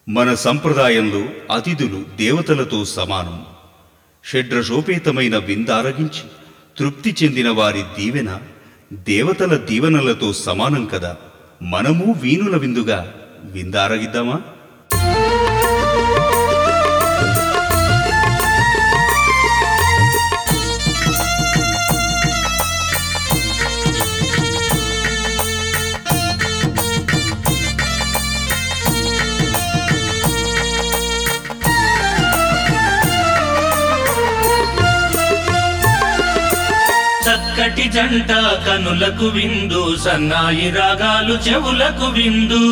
మన సంప్రదాయంలో అతిథులు దేవతలతో సమానం షడ్రశోపేతమైన విందారగించి తృప్తి చెందిన వారి దీవెన దేవతల దీవెనలతో సమానం కదా మనము వీణుల విందుగా విందారగిద్దామా చక్కటి జంట కనులకు విందు సన్నాయి రాగాలు చెవులకు విందు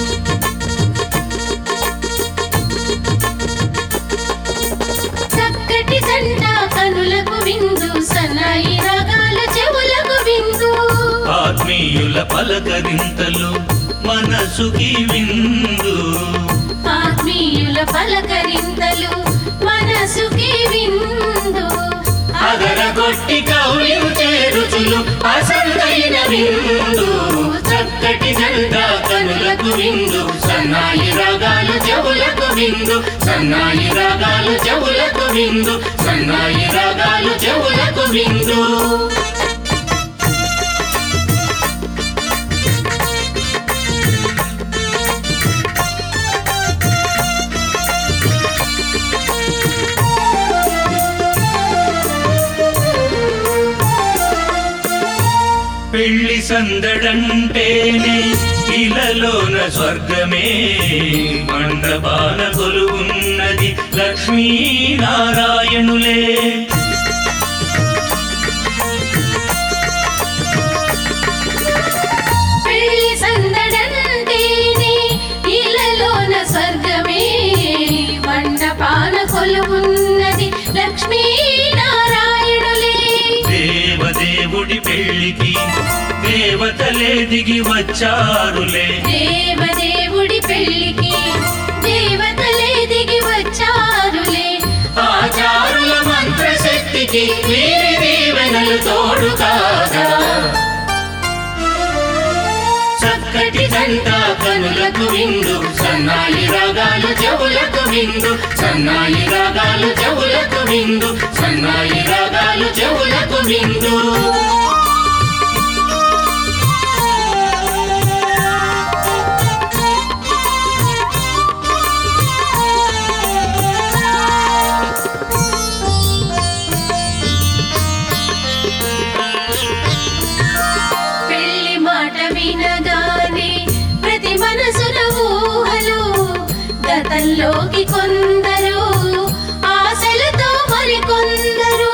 చక్కటి జంట కనులకు విందు సన్నాయి రాగాల చెవులకు విందు ఆత్మీయుల పలకరింతలు మనసుకి విందు ఆత్మీయుల పలకరింతలు మనసుకి విందు అగరగొట్టి కౌలించే రుచులు అసలైన విందు చక్కటి జంట కనులకు విందు సన్నాయి రాగాలు చెవులకు విందు సన్నాయి రాగాలు చెవులకు విందు సన్నాయి రాగాలు చెవులకు విందు పెళ్లి సందడంటేనే ఇలలోన స్వర్గమే మండపాన కొలువున్నది లక్ష్మీనారాయణులే పెళ్లి సందడంటేనే ఇలలోన స్వర్గమే మండపాన కొలువున్నది లక్ష్మీ నారాయణులే దేవదేవుడి పెళ్లికి దేవతలే దిగి వచ్చారులే దేవదేవుడి పెళ్లికి దేవతలే దిగి వచ్చారులే ఆచారుల మంత్రశక్తికి వీరి దీవెనలు తోడు కాగా చక్కటి జంట కనులకు విందు సన్నాయి రాగాలు చెవులకు విందు సన్నాయి రాగాలు చెవులకు విందు సన్నాయి రాగాలు చెవులకు విందు పెళ్లి మాట వినగానే ప్రతి మనసుల ఊహలు గతంలోకి కొందరు ఆశలతో మరికొందరు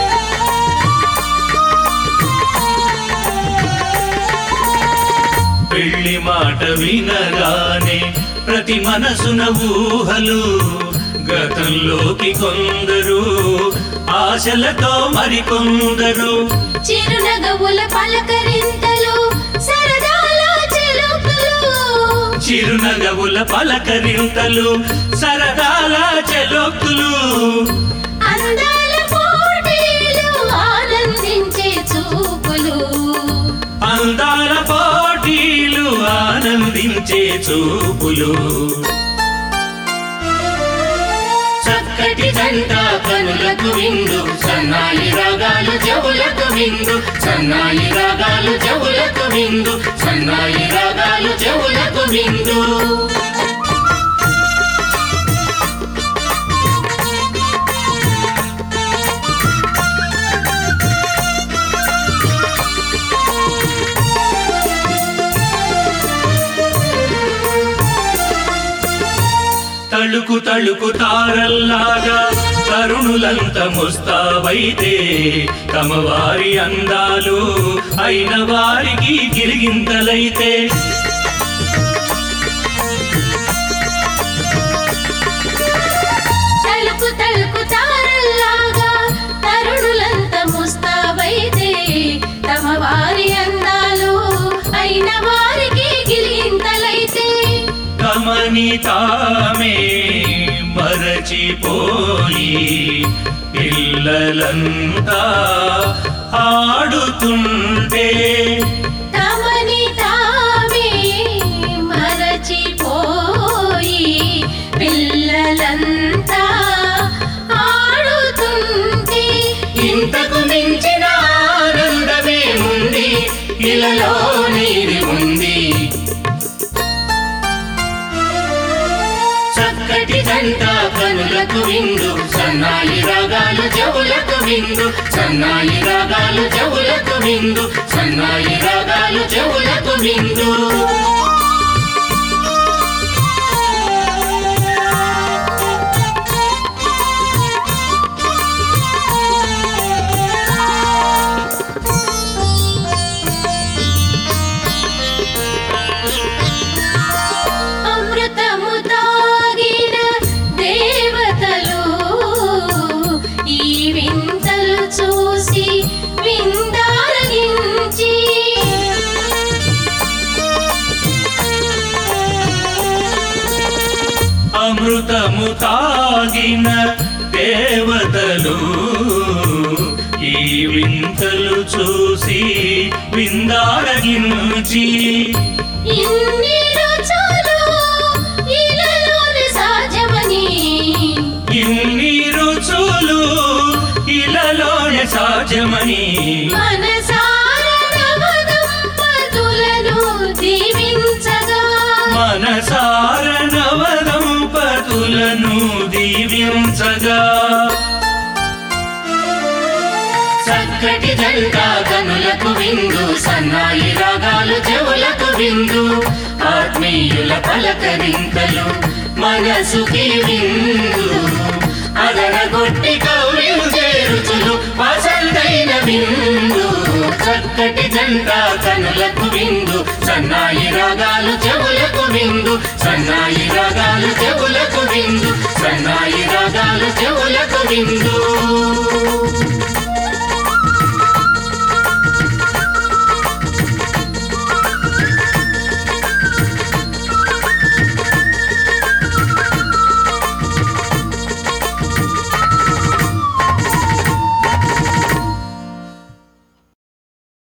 పెళ్లి మాట వినగానే ప్రతి మనసున ఊహలు గతంలోకి కొందరు ఆశలతో మరికొందరు చిరునగవుల పలకరింతలు సరదాల చెలుపులు చిరునగవుల పలకరింతలు సరదాల చెలోక్తులు అందాల పోటీలు ఆనందించే చూపులు అందాల పోటీలు ఆనందించే చూపులు చక్కటి జంట కనులకు విందు సన్నాయి రాగాలు చెవులకు విందు సన్నాయి రాగాలు చెవులకు విందు సన్నాయి రాగాలు చెవులకు విందు తళుకు తళుకు తారల్లాగా తరుణులంత ముస్తాబైతే తమ వారి అందాలు అయిన వారికి గిరిగింతలైతే తలుపు తలుపు తారల్లాగా తరుణులంత ముస్తాబైతే తమ వారి అందాలు అయిన వారికి గిలింతలైతే కమని తామే మరచిపోయి పిల్లలంతా ఆడుతుంటే తమని తామే మరచిపోయి చక్కటి జంట కనులకు విందు సన్నాయి రాగాలు చెవులకు విందు సన్నాయి రాగాలు చెవులకు విందు సన్నాయి రాగాలు చెవులకు విందు అమృతము తాగిన దేవతలు ఈ వింతలు చూసి విందారగించి అమృతము తాగిన దేవతలు ఈ వింతలు చూసి విందారగించి ఇన్ని రుచులు ఇలలోని సహజమని ఇన్ని రుచులు ఇలలోనే సాధ్యమని మనసార నవదంపతులను దీవించగా మనసార నవదంపతులను దీవించగా చక్కటి జంట కనులకు విందు సన్నాయి రాగాలు చెవులకు విందు ఆత్మీయుల పలకరింతలు మనసుకి విందు అదరగొట్టి కౌరించే రుచులు వసంతైన విందు చక్కటి జంట కనులకు విందు సన్నాయి రాగాలు చెవులకు విందు సన్నాయి రాగాలు చెవులకు విందు సన్నాయి రాగాలు చెవులకు విందు